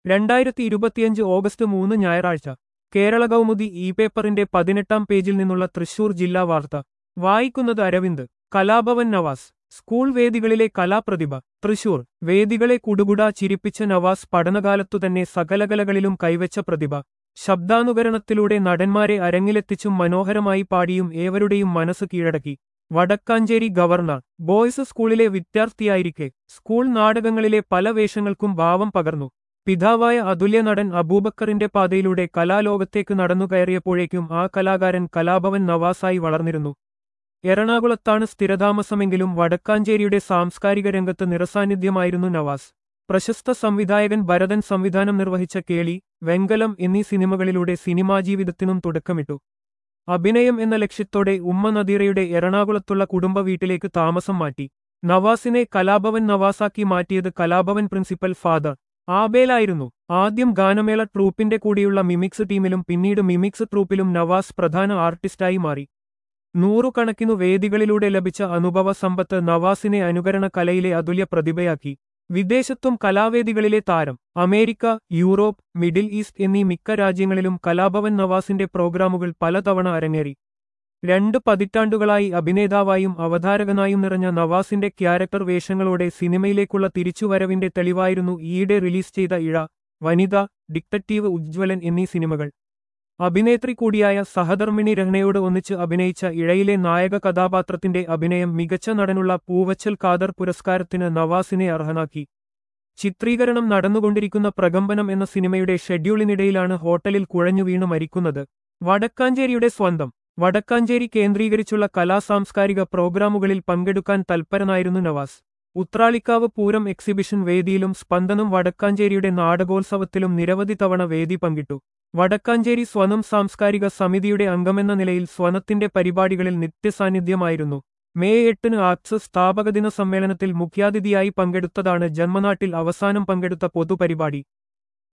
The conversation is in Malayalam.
രണ്ടായിരത്തി ഇരുപത്തിയഞ്ച് ഓഗസ്റ്റ് മൂന്ന് ഞായറാഴ്ച കേരള കൗമുദി ഇ പേപ്പറിന്റെ പതിനെട്ടാം പേജിൽ നിന്നുള്ള തൃശൂർ ജില്ലാ വാർത്ത വായിക്കുന്നത് അരവിന്ദ് കലാഭവൻ നവാസ് സ്കൂൾ വേദികളിലെ കലാപ്രതിഭ തൃശൂർ വേദികളെ കുടുകുടാ ചിരിപ്പിച്ച നവാസ് പഠനകാലത്തുതന്നെ സകലകലകളിലും കൈവച്ച പ്രതിഭ ശബ്ദാനുകരണത്തിലൂടെ നടന്മാരെ അരങ്ങിലെത്തിച്ചും മനോഹരമായി പാടിയും ഏവരുടെയും മനസ്സ് കീഴടക്കി വടക്കാഞ്ചേരി ഗവർണർ ബോയ്സ് സ്കൂളിലെ വിദ്യാർത്ഥിയായിരിക്കെ സ്കൂൾ നാടകങ്ങളിലെ പല വേഷങ്ങൾക്കും ഭാവം പകർന്നു പിതാവായ അതുല്യ നടൻ അബൂബക്കറിന്റെ പാതയിലൂടെ കലാലോകത്തേക്ക് നടന്നുകയറിയപ്പോഴേക്കും ആ കലാകാരൻ കലാഭവൻ നവാസായി വളർന്നിരുന്നു എറണാകുളത്താണ് സ്ഥിരതാമസമെങ്കിലും വടക്കാഞ്ചേരിയുടെ സാംസ്കാരിക രംഗത്ത് നിറസാന്നിധ്യമായിരുന്നു നവാസ് പ്രശസ്ത സംവിധായകൻ ഭരതൻ സംവിധാനം നിർവഹിച്ച കേളി വെങ്കലം എന്നീ സിനിമകളിലൂടെ സിനിമാ ജീവിതത്തിനും തുടക്കമിട്ടു അഭിനയം എന്ന ലക്ഷ്യത്തോടെ ഉമ്മ നദീറയുടെ എറണാകുളത്തുള്ള കുടുംബ വീട്ടിലേക്ക് താമസം മാറ്റി നവാസിനെ കലാഭവൻ നവാസാക്കി മാറ്റിയത് കലാഭവൻ പ്രിൻസിപ്പൽ ഫാദർ ആബേലായിരുന്നു ആദ്യം ഗാനമേള ട്രൂപ്പിന്റെ കൂടിയുള്ള മിമിക്സ് ടീമിലും പിന്നീട് മിമിക്സ് ട്രൂപ്പിലും നവാസ് പ്രധാന ആർട്ടിസ്റ്റായി മാറി നൂറുകണക്കിനു വേദികളിലൂടെ ലഭിച്ച അനുഭവ സമ്പത്ത് നവാസിനെ അനുകരണ കലയിലെ അതുല്യ പ്രതിഭയാക്കി വിദേശത്തും കലാവേദികളിലെ താരം അമേരിക്ക യൂറോപ്പ് മിഡിൽ ഈസ്റ്റ് എന്നീ മിക്ക രാജ്യങ്ങളിലും കലാഭവൻ നവാസിന്റെ പ്രോഗ്രാമുകൾ പലതവണ അരങ്ങേറി രണ്ട് പതിറ്റാണ്ടുകളായി അഭിനേതാവായും അവതാരകനായും നിറഞ്ഞ നവാസിന്റെ ക്യാരക്ടർ വേഷങ്ങളോടെ സിനിമയിലേക്കുള്ള തിരിച്ചുവരവിന്റെ തെളിവായിരുന്നു ഈയിടെ റിലീസ് ചെയ്ത ഇഴ വനിത ഡിക്റ്ററ്റീവ് ഉജ്ജ്വലൻ എന്നീ സിനിമകൾ അഭിനേത്രി കൂടിയായ സഹധർമ്മിണി രഹ്നയോട് ഒന്നിച്ച് അഭിനയിച്ച ഇഴയിലെ നായക കഥാപാത്രത്തിന്റെ അഭിനയം മികച്ച നടനുള്ള പൂവച്ചൽ ഖാദർ പുരസ്കാരത്തിന് നവാസിനെ അർഹനാക്കി ചിത്രീകരണം നടന്നുകൊണ്ടിരിക്കുന്ന പ്രകമ്പനം എന്ന സിനിമയുടെ ഷെഡ്യൂളിനിടയിലാണ് ഹോട്ടലിൽ കുഴഞ്ഞു വീണ് മരിക്കുന്നത് വടക്കാഞ്ചേരിയുടെ സ്വന്തം വടക്കാഞ്ചേരി കേന്ദ്രീകരിച്ചുള്ള കലാസാംസ്കാരിക പ്രോഗ്രാമുകളിൽ പങ്കെടുക്കാൻ തൽപരനായിരുന്നു നവാസ് ഉത്രാളിക്കാവ് പൂരം എക്സിബിഷൻ വേദിയിലും സ്പന്ദനം വടക്കാഞ്ചേരിയുടെ നാടകോത്സവത്തിലും നിരവധി തവണ വേദി പങ്കിട്ടു വടക്കാഞ്ചേരി സ്വനം സാംസ്കാരിക സമിതിയുടെ അംഗമെന്ന നിലയിൽ സ്വനത്തിന്റെ പരിപാടികളിൽ നിത്യസാന്നിധ്യമായിരുന്നു മെയ് എട്ടിന് ആക്സ് സ്ഥാപകദിന സമ്മേളനത്തിൽ മുഖ്യാതിഥിയായി പങ്കെടുത്തതാണ് ജന്മനാട്ടിൽ അവസാനം പങ്കെടുത്ത പൊതുപരിപാടി